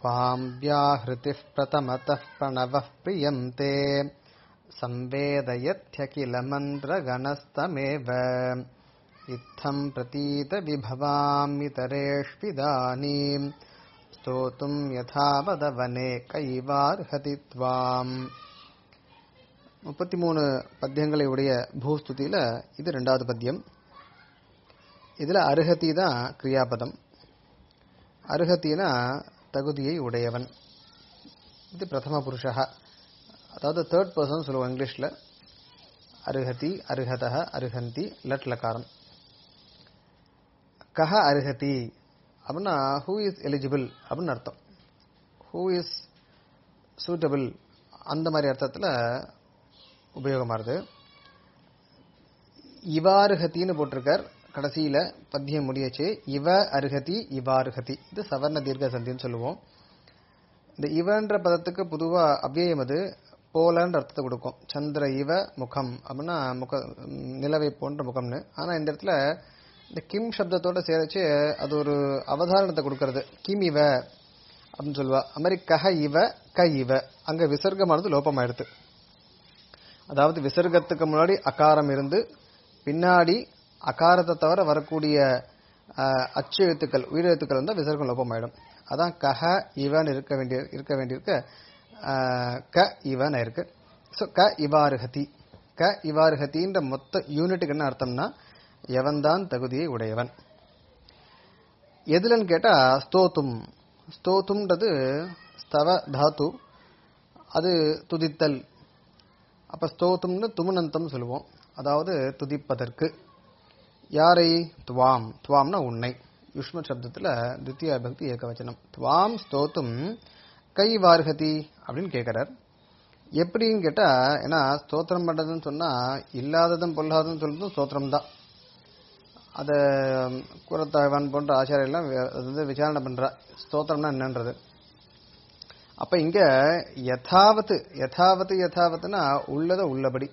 त्वां व्याहृतिः प्रथमतः प्रणवः प्रियन्ते संवेदयत्यखिलमन्त्रगणस्तमेव इत्थं प्रतीतविभवामितरेष्विदानीम् स्तोतुम् यथावदवने கைவார்ஹதி त्वाम् முப்பத்தி மூணு பத்தியங்களை உடைய பூஸ்துதியில இது ரெண்டாவது பத்தியம் இதுல அருகதி தான் கிரியாபதம் அருகத்தினா தகுதியை உடையவன் இது பிரதம புருஷா அதாவது தேர்ட் பர்சன் சொல்லுவோம் இங்கிலீஷ்ல அருகதி அருகதக அருகந்தி லட் லகாரம் கஹ அருகதி அப்படின்னா ஹூ இஸ் எலிஜிபிள் அப்படின்னு அர்த்தம் ஹூ இஸ் சூட்டபிள் அந்த மாதிரி அர்த்தத்தில் உபயோகமாகுது இவாருகத்தின்னு போட்டிருக்கார் கடைசியில பத்தியம் முடியச்சு இவ அருகதி இவாருகதி இது சவர்ண தீர்க்க சந்தின்னு சொல்லுவோம் இந்த இவன்ற பதத்துக்கு பொதுவா அவ்வியம் அது போலன்ற அர்த்தத்தை கொடுக்கும் சந்திர இவ முகம் அப்படின்னா முக நிலவை போன்ற முகம்னு ஆனா இந்த இடத்துல இந்த கிம் சப்தத்தோட சேர்த்து அது ஒரு அவதாரணத்தை கொடுக்கறது கிம் இவ அப்படின்னு சொல்லுவா அது மாதிரி கஹ இவ க இவ அங்க விசர்க்கமானது லோபமாயிடுது அதாவது விசர்க்கத்துக்கு முன்னாடி அகாரம் இருந்து பின்னாடி அகாரத்தை தவிர வரக்கூடிய அச்சு எழுத்துக்கள் உயிரெழுத்துக்கள் வந்து விசர்க்கம் லோபமாயிடும் அதான் கஹ இவன் இருக்க வேண்டிய இருக்க வேண்டியிருக்க க இவன் இருக்கு ஸோ க இவாருகதி க இவாருகத்தின்ற மொத்த யூனிட்டுக்கு என்ன அர்த்தம்னா எவன்தான் தகுதியை உடையவன் எதுலன்னு கேட்டா ஸ்தோத்தும் ஸ்தோத்தும்ன்றது ஸ்தவ தாத்து அது துதித்தல் அப்ப ஸ்தோத்தும்னு துமுனந்தம் சொல்லுவோம் அதாவது துதிப்பதற்கு யாரை துவாம் துவாம்னா உன்னை யுஷ்ம சப்தத்துல தித்திய பக்தி ஏகவச்சனம் துவாம் ஸ்தோத்தும் கை வார்கதி அப்படின்னு கேட்கிறார் எப்படின்னு கேட்டா ஏன்னா ஸ்தோத்திரம் பண்றதுன்னு சொன்னா இல்லாததும் பொல்லாததும் சொல்றதும் ஸ்தோத்திரம் தான் அத குரத்தாழ்வான் போன்ற ஆச்சாரியெல்லாம் அது வந்து விசாரணை பண்றா ஸ்தோத்திரம்னா என்னன்றது அப்ப இங்க யதாவத்து யதாவத்து யதாவத்துனா உள்ளத உள்ளபடி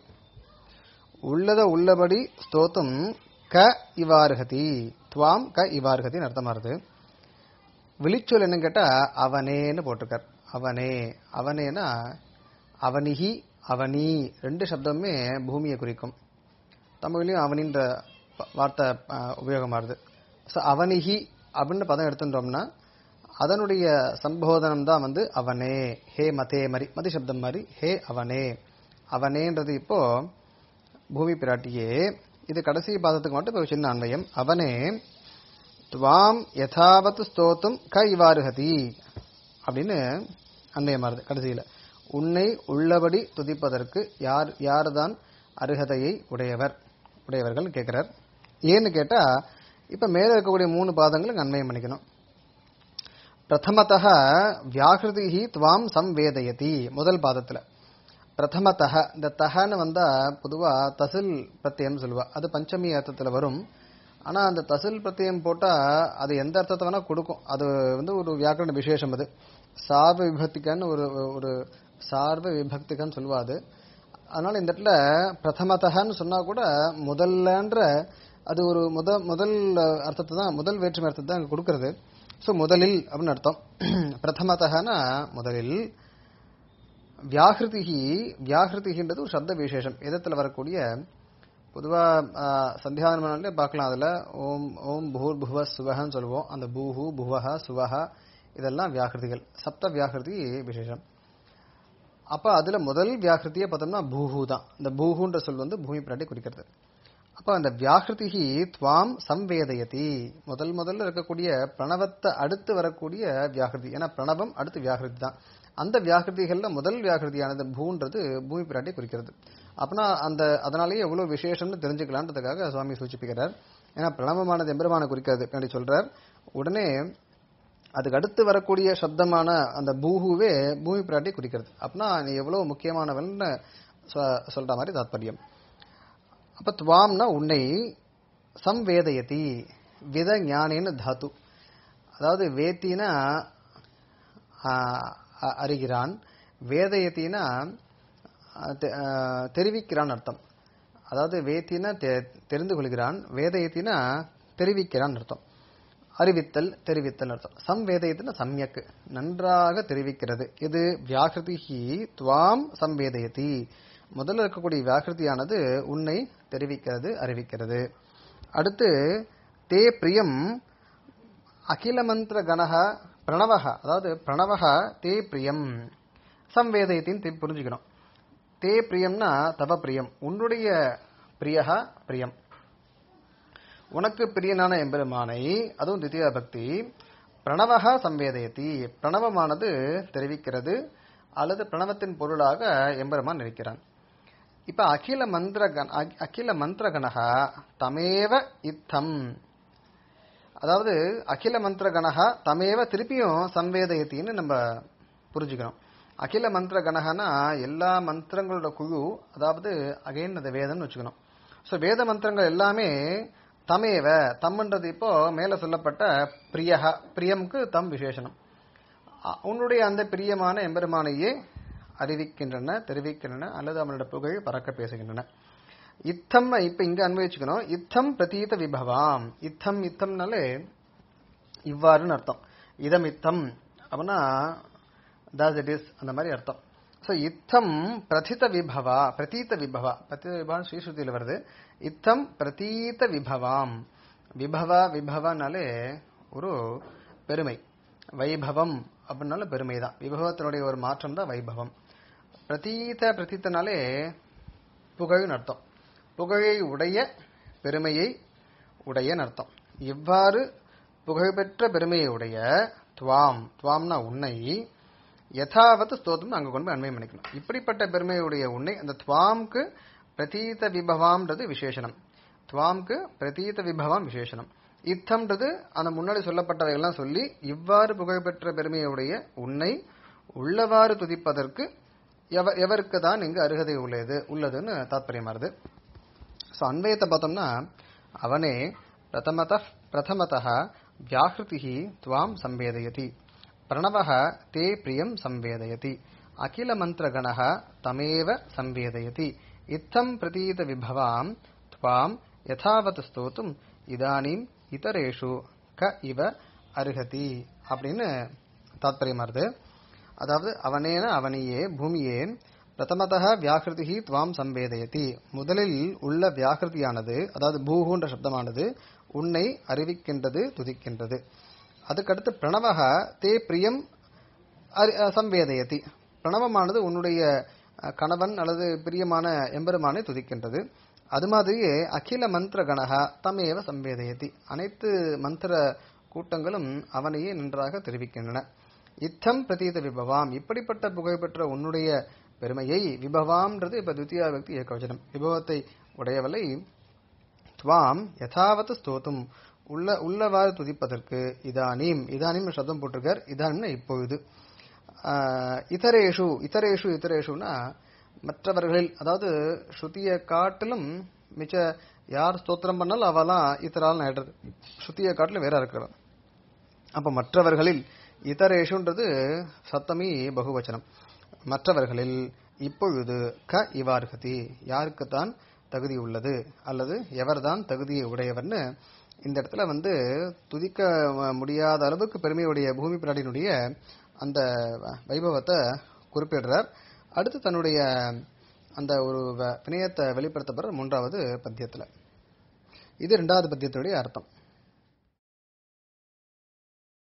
உள்ளத உள்ளபடி ஸ்தோத்தும் க இவார்கதி துவாம் க இவார்கத்தின்னு அர்த்தமாறுது விழிச்சொல் என்னன்னு கேட்டா அவனேன்னு போட்டிருக்கார் அவனே அவனேனா அவனிகி அவனி ரெண்டு சப்தமுமே பூமியை குறிக்கும் தமிழ்லையும் அவனின்ற வார்த்தை உபயோகமாகுது ஸோ அவனிகி அப்படின்னு பதம் எடுத்துட்டோம்னா அதனுடைய சம்போதனம் தான் வந்து அவனே ஹே மதே மாதிரி மதி சப்தம் மாதிரி ஹே அவனே அவனேன்றது இப்போ பூமி பிராட்டியே இது கடைசி பாதத்துக்கு மட்டும் இப்போ சின்ன அன்வயம் அவனே துவாம் யதாவத் ஸ்தோத்தும் க இவாருகதி அப்படின்னு அன்வயமாறுது கடைசியில உன்னை உள்ளபடி துதிப்பதற்கு யார் யார்தான் அருகதையை உடையவர் உடையவர்கள் கேட்கிறார் ஏன்னு கேட்டா இப்ப மேல இருக்கக்கூடிய மூணு பாதங்களுக்கு அன்வயம் பண்ணிக்கணும் பிரதமத்தக வியாகிருதி துவாம் சம்வேதயதி முதல் பாதத்துல பிரதமத்தக இந்த தகன்னு வந்தா பொதுவா தசில் பிரத்யம் சொல்லுவா அது பஞ்சமி அர்த்தத்துல வரும் ஆனா அந்த தசில் பிரத்யம் போட்டா அது எந்த அர்த்தத்தை வேணா கொடுக்கும் அது வந்து ஒரு வியாக்கரண விசேஷம் அது சார்ப விபக்திக்கான்னு ஒரு ஒரு சார்ப விபக்திக்கான்னு சொல்லுவா அது அதனால இந்த இடத்துல பிரதமத்தகன்னு சொன்னா கூட முதல்லன்ற அது ஒரு முத முதல் அர்த்தத்தை தான் முதல் வேற்றுமை அர்த்தத்தை தான் கொடுக்கறது ஸோ முதலில் அப்படின்னு அர்த்தம் பிரதமத்தகனா முதலில் வியாகிருதிகி வியாகிருதிகின்றது ஒரு சப்த விசேஷம் எதத்தில் வரக்கூடிய பொதுவாக சந்தியாவனே பார்க்கலாம் அதில் ஓம் ஓம் பூர் புவ சுவஹன்னு சொல்லுவோம் அந்த பூஹு புவஹ சுவஹ இதெல்லாம் வியாகிருதிகள் சப்த வியாகிருதி விசேஷம் அப்ப அதுல முதல் வியாகிருத்தியை பார்த்தோம்னா பூஹு தான் இந்த பூஹுன்ற சொல் வந்து பூமி பிராட்டி குறிக்கிறது அப்ப அந்த வியாகிருதி துவாம் சம்வேதயதி முதல் முதல்ல இருக்கக்கூடிய பிரணவத்தை அடுத்து வரக்கூடிய வியாகிருதி ஏன்னா பிரணவம் அடுத்து வியாகிருதி தான் அந்த வியாகிருதிகள்ல முதல் வியாகிருதியானது பூன்றது பூமி பிராட்டி குறிக்கிறது அப்படின்னா அந்த அதனாலேயே எவ்வளவு விசேஷம்னு தெரிஞ்சுக்கலான்றதுக்காக சுவாமி சூச்சிப்பிக்கிறார் ஏன்னா பிரணவமானது எம்பெருமான குறிக்கிறது பின்னாடி சொல்றார் உடனே அதுக்கு அடுத்து வரக்கூடிய சப்தமான அந்த பூஹுவே பூமி பிராட்டி குறிக்கிறது அப்படின்னா நீ எவ்வளவு முக்கியமானவன் சொல்ற மாதிரி தாத்பரியம் அப்ப துவாம்னா உன்னை சம்வேதயதி வித ஞானேன்னு தாத்து அதாவது வேத்தினா அறிகிறான் வேதயத்தினா தெரிவிக்கிறான் அர்த்தம் அதாவது வேத்தினா தெரிந்து கொள்கிறான் வேதயத்தினா தெரிவிக்கிறான் அர்த்தம் அறிவித்தல் தெரிவித்தல் அர்த்தம் சம்வேதயத்துனா சம்யக் நன்றாக தெரிவிக்கிறது இது வியாகிருதி துவாம் சம்வேதயதி முதல்ல இருக்கக்கூடிய வியாகிருதியானது உன்னை தெரிவிக்கிறது அறிவிக்கிறது அடுத்து தே பிரியம் அகில மந்திர கணக பிரணவக அதாவது பிரணவக தே பிரியம் சம்வேதயத்தின் புரிஞ்சுக்கணும் தே பிரியம்னா தவ பிரியம் உன்னுடைய பிரியக பிரியம் உனக்கு பிரியனான எம்பெருமானை அதுவும் தித்தியா பக்தி பிரணவக சம்வேதயத்தி பிரணவமானது தெரிவிக்கிறது அல்லது பிரணவத்தின் பொருளாக எம்பெருமான் இருக்கிறான் இப்ப அகில மந்திர கண- அகி- அகில மந்திர கணக தமேவ இத்தம் அதாவது அகில மந்திர கணக தமேவ திருப்பியும் சம்வேதயத்தின்னு நம்ம புரிஞ்சுக்கணும் அகில மந்திர கணகனா எல்லா மந்திரங்களோட குழு அதாவது அகைன் அது வேதம்னு வச்சுக்கணும் ஸோ வேத மந்திரங்கள் எல்லாமே தமேவ தம்ன்றது இப்போ மேல சொல்லப்பட்ட பிரியக பிரியம்க்கு தம் விசேஷனம் அ- உன்னுடைய அந்த பிரியமான எம்பெருமானையே அறிவிக்கின்றன தெரிவிக்கின்றன அல்லது அவனோட புகழ் பறக்க பேசுகின்றன இத்தம் இப்ப இங்க அன்வயிச்சுக்கணும் இத்தம் பிரதீத விபவாம் இத்தம் இத்தம்னாலே இவ்வாறுன்னு அர்த்தம் இதம் இத்தம் அப்படின்னா தாஸ் இட் இஸ் அந்த மாதிரி அர்த்தம் ஸோ இத்தம் பிரதித விபவா பிரதீத விபவா பிரதீத விபவா ஸ்ரீஸ்ருதியில் வருது இத்தம் பிரதீத விபவாம் விபவா விபவனாலே ஒரு பெருமை வைபவம் அப்படின்னால பெருமை தான் விபவத்தினுடைய ஒரு மாற்றம் தான் வைபவம் பிரதீத பிரதீத்தனாலே புகழ்னு அர்த்தம் புகழை உடைய பெருமையை உடையன்னு அர்த்தம் இவ்வாறு புகழ்பெற்ற பெருமையை உடைய துவாம் துவாம்னா உன்னை யதாவத் ஸ்தோத்திரம் அங்க கொண்டு போய் அண்மை பண்ணிக்கணும் இப்படிப்பட்ட பெருமையுடைய உன்னை அந்த துவாம்க்கு பிரதீத விபவாம்ன்றது விசேஷனம் துவாம்க்கு பிரதீத விபவாம் விசேஷனம் இத்தம்ன்றது அந்த முன்னாடி சொல்லப்பட்டவை எல்லாம் சொல்லி இவ்வாறு புகழ்பெற்ற பெருமையுடைய உன்னை உள்ளவாறு துதிப்பதற்கு எவ எவருக்கு தான் இங்கு அருகதை உள்ளது உள்ளதுன்னு தாத்பரியமாறுது ஸோ அன்வயத்தை பார்த்தோம்னா அவனே பிரதமத பிரதமதः வியாஹிருதி துவாம் சம்வேதயதி பிரணவः தே பிரியம் சம்வேதயதி அகில மந்திரகணः தமேவ சம்வேதயதி இத்தம் பிரதீத விபவாம் துவாம் யதாவத் ஸ்தோத்தும் இதானீம் இதரேஷு க இவ அருகதி அப்படின்னு தாத்பரியமாறுது அதாவது அவனேன அவனையே பூமியே பிரதமதः வியாகிருதி துவாம் சம்வேதயதி முதலில் உள்ள வியாகிருதியானது அதாவது பூஹுன்ற சப்தமானது உன்னை அறிவிக்கின்றது துதிக்கின்றது அதுக்கடுத்து பிரணவக தே பிரியம் அறி- அஹ் சம்வேதயதி பிரணவமானது உன்னுடைய அஹ், கணவன் அல்லது பிரியமான எம்பெருமானை துதிக்கின்றது அது மாதிரியே அகில மந்திர கணக தமேவ சம்வேதயதி அனைத்து மந்திர கூட்டங்களும் அவனையே நன்றாக தெரிவிக்கின்றன இத்தம் பிரதீத விபவாம் இப்படிப்பட்ட புகழ்பெற்ற உன்னுடைய பெருமையை விபவாம்ன்றது இப்ப துத்தியா வியக்தி ஏகவச்சனம் விபவத்தை உடையவளை துவாம் யதாவத் ஸ்தோத்தும் உள்ள உள்ளவாறு துதிப்பதற்கு இதானீம் இதானீம் சப்தம் போட்டிருக்கார் இதானீம்னா இப்பொழுது ஆஹ், இதரேஷு இதரேஷு இதரேஷுனா மற்றவர்களில் அதாவது ஸ்ருதியை காட்டிலும் மிச்ச யார் ஸ்தோத்திரம் பண்ணாலும் அவெல்லாம் இத்தரால் ஆயிடுறது ஸ்ருதியை காட்டிலும் வேற இருக்கிறவன் அப்ப மற்றவர்களில் இதரேஷுன்றது சத்தமி பகுவச்சனம் மற்றவர்களில் இப்பொழுது க இவார்கதி யாருக்குத்தான் தகுதி உள்ளது அல்லது எவர்தான் தகுதியை உடையவர்னு இந்த இடத்துல வந்து துதிக்க ம- முடியாத அளவுக்கு பெருமையுடைய பூமி பிராட்டினுடைய அந்த வைபவத்தை குறிப்பிடுறார் அடுத்து தன்னுடைய அந்த ஒரு வ- வினயத்தை வெளிப்படுத்தப்படுற மூன்றாவது பத்தியத்துல இது இரண்டாவது பத்தியத்தினுடைய அர்த்தம்